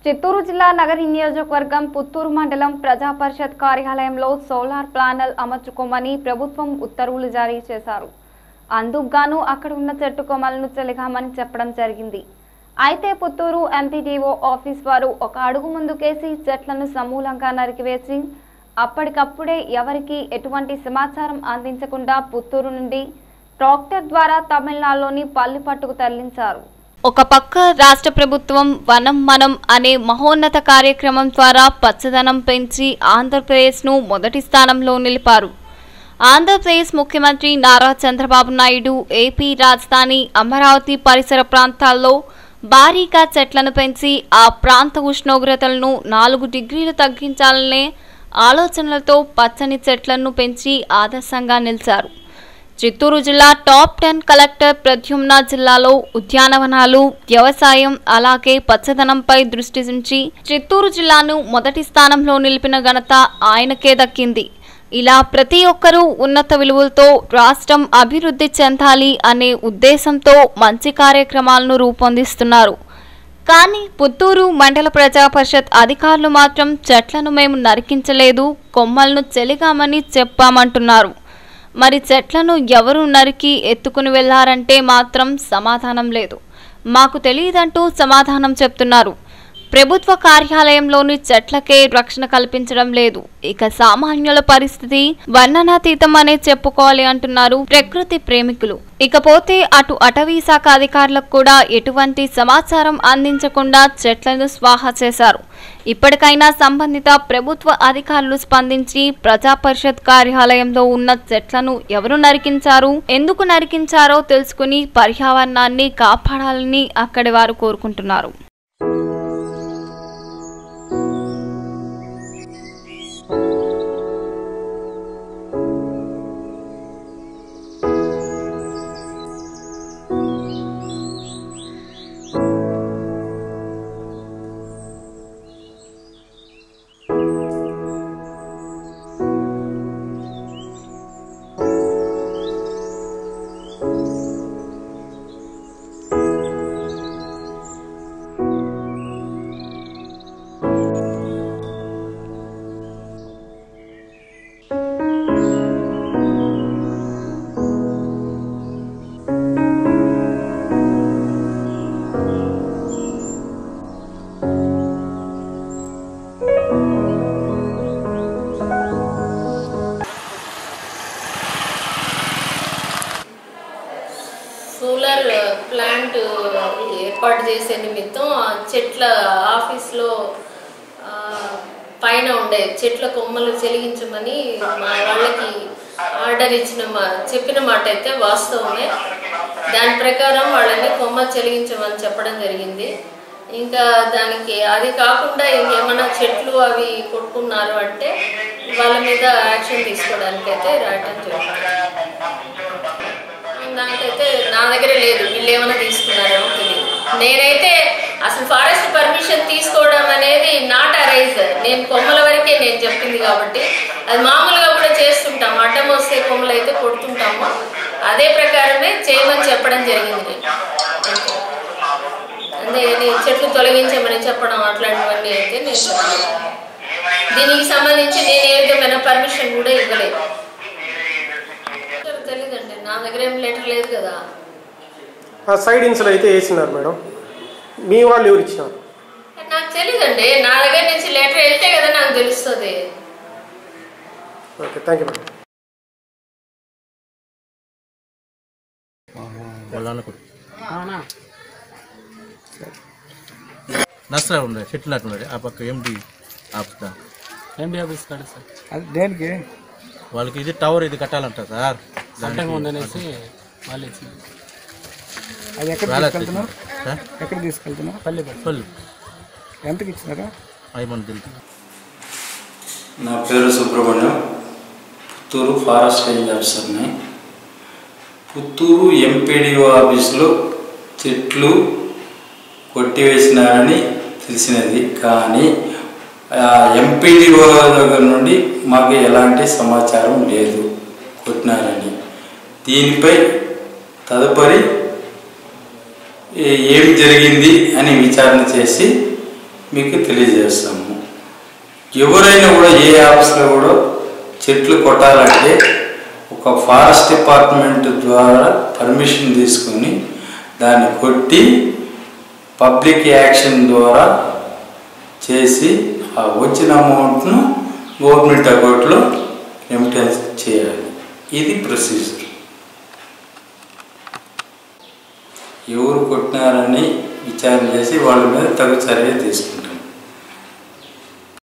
చిత్తూరు జిల్లా నగరి నియోజకవర్గం పుత్తూరు మండలం ప్రజా పరిషత్ కార్యాలయంలో సోలార్ ప్యానెల్ అమర్చుకోమని ప్రభుత్వం ఉత్తర్వులు జారీ చేశారు అందుకుగాను అక్కడ ఉన్న చెట్టు కొమ్మలను చెలిగామని చెప్పడం జరిగింది అయితే పుత్తూరు ఎంపీడీఓ ఆఫీస్ వారు ఒక అడుగు ముందుకేసి చెట్లను సమూలంగా నరికివేసి అప్పటికప్పుడే ఎవరికి ఎటువంటి సమాచారం అందించకుండా పుత్తూరు నుండి ట్రాక్టర్ ద్వారా తమిళనాడులోని పల్లిపట్టుకు తరలించారు ఒక పక్క రాష్ట్ర ప్రభుత్వం వనం మనం అనే మహోన్నత కార్యక్రమం ద్వారా పచ్చదనం పెంచి ఆంధ్రప్రదేశ్ను మొదటి స్థానంలో నిలిపారు ఆంధ్రప్రదేశ్ ముఖ్యమంత్రి నారా చంద్రబాబు నాయుడు ఏపీ రాజధాని అమరావతి పరిసర ప్రాంతాల్లో భారీగా చెట్లను పెంచి ఆ ప్రాంత ఉష్ణోగ్రతలను నాలుగు డిగ్రీలు తగ్గించాలనే ఆలోచనలతో పచ్చని చెట్లను పెంచి ఆదర్శంగా నిలిచారు చిత్తూరు జిల్లా టాప్ టెన్ కలెక్టర్ ప్రద్యుమ్న జిల్లాలో ఉద్యానవనాలు వ్యవసాయం అలాగే పచ్చదనంపై దృష్టి ఉంచి చిత్తూరు జిల్లాను మొదటి స్థానంలో నిలిపిన ఘనత ఆయనకే దక్కింది ఇలా ప్రతి ఒక్కరూ ఉన్నత విలువలతో రాష్ట్రం అభివృద్ధి చెందాలి అనే ఉద్దేశంతో మంచి కార్యక్రమాలను రూపొందిస్తున్నారు కానీ పుత్తూరు మండల ప్రజా పరిషత్ అధికారులు మాత్రం చెట్లను మేము నరికించలేదు కొమ్మలను చెలిగామని చెప్పామంటున్నారు మరి చెట్లను ఎవరు నరికి ఎత్తుకుని వెళ్లారంటే మాత్రం సమాధానం లేదు మాకు తెలియదంటూ సమాధానం చెప్తున్నారు ప్రభుత్వ కార్యాలయంలోని చెట్లకే రక్షణ కల్పించడం లేదు ఇక సామాన్యుల పరిస్థితి వర్ణనాతీతం అనే చెప్పుకోవాలి అంటున్నారు ప్రకృతి ప్రేమికులు ఇకపోతే అటు అటవీ శాఖ అధికారులకు కూడా ఎటువంటి సమాచారం అందించకుండా చెట్లను స్వాహా చేశారు ఇప్పటికైనా సంబంధిత ప్రభుత్వ అధికారులు స్పందించి ప్రజా పరిషత్ కార్యాలయంలో ఉన్న చెట్లను ఎవరు నరికించారు ఎందుకు నరికించారో తెలుసుకుని పర్యావరణాన్ని కాపాడాలని అక్కడి వారు కోరుకుంటున్నారు సోలార్ ప్లాంట్ ఏర్పాటు చేసే నిమిత్తం ఆ చెట్ల ఆఫీస్లో ఆ, పైన ఉండే చెట్ల కొమ్మలు చెలిగించమని మా వాళ్ళకి ఆర్డర్ ఇచ్చిన మా చెప్పిన మాట అయితే వాస్తవమే దాని ప్రకారం వాళ్ళని కొమ్మ చెలిగించమని చెప్పడం జరిగింది ఇంకా దానికి అది కాకుండా ఇంకేమైనా చెట్లు అవి కొట్టుకున్నారు అంటే వాళ్ళ మీద యాక్షన్ తీసుకోవడానికి అయితే రాయటం జరిగింది నాకైతే నా దగ్గర లేదు వీళ్ళు ఏమైనా తీసుకున్నారేమో తెలియదు నేనైతే అసలు ఫారెస్ట్ పర్మిషన్ తీసుకోవడం అనేది నాట్ అరైజ్ నేను కొమ్మల వరకే నేను చెప్పింది కాబట్టి అది మామూలుగా కూడా చేస్తుంటాము అడ్డం వస్తే కొమ్మలు అయితే కొడుతుంటాము అదే ప్రకారమే చేయమని చెప్పడం జరిగింది నేను అంతే. అంతేగాని చెట్లు తొలగించమని చెప్పడం అట్లాంటివన్నీ అయితే నేను చెప్పలేదు. దీనికి సంబంధించి నేను ఏ విధమైన పర్మిషన్ కూడా ఇవ్వలేదు తెలీదండి నా దగ్గర ఏం లెటర్ లేదు కదా ఆ సైడ్ ఇన్సులు అయితే వేసినారు మేడం మీ వాళ్ళు ఎవరు ఇచ్చినారు నాకు తెలీదండి నా దగ్గర నుంచి లెటర్ వెళ్తే కదా నాకు తెలుస్తుంది ఓకే థ్యాంక్ యూ మేడం నర్సరా ఉండే చెట్లు నాటు ఉండే ఆ పక్క ఎండి ఆపుతా ఎండి ఆఫీస్ కాదు సార్ అది దేనికి వాళ్ళకి ఇది టవర్ ఇది కట్టాలంట సార్ అడ్డంగా ఉందనేసి వాళ్ళు ఇచ్చింది అది ఎక్కడ వేల తీసుకెళ్తున్నావు సార్ ఎక్కడ తీసుకెళ్తున్నావు పల్లి పల్లి ఫుల్ ఎంతకి ఇచ్చినారా అవి మనకు తెలుసు నా పేరు సుబ్రహ్మణ్యం పుత్తూరు ఫారెస్ట్ రేంజ్ ఆఫీసర్ని పుత్తూరు ఎంపీడీఓ ఆఫీసులో చెట్లు కొట్టివేసినారని తెలిసినది కానీ ఎంపీడీఓ దగ్గర నుండి మాకు ఎలాంటి సమాచారం లేదు కొట్టినారని దీనిపై తదుపరి ఏ- ఏం జరిగింది అని విచారణ చేసి మీకు తెలియజేస్తాము ఎవరైనా కూడా ఏ ఆఫీస్లో కూడా చెట్లు కొట్టాలంటే ఒక ఫారెస్ట్ డిపార్ట్మెంట్ ద్వారా పర్మిషన్ తీసుకొని దాన్ని కొట్టి పబ్లిక్ యాక్షన్ ద్వారా చేసి ఆ వచ్చిన అమౌంట్ను గవర్నమెంట్ అకౌంట్లో రెమిటెన్స్ చేయాలి ఇది ప్రొసీజర్ ఎవరు కొట్టినారని విచారణ చేసి వాళ్ళ మీద తగు చర్య తీసుకుంటారు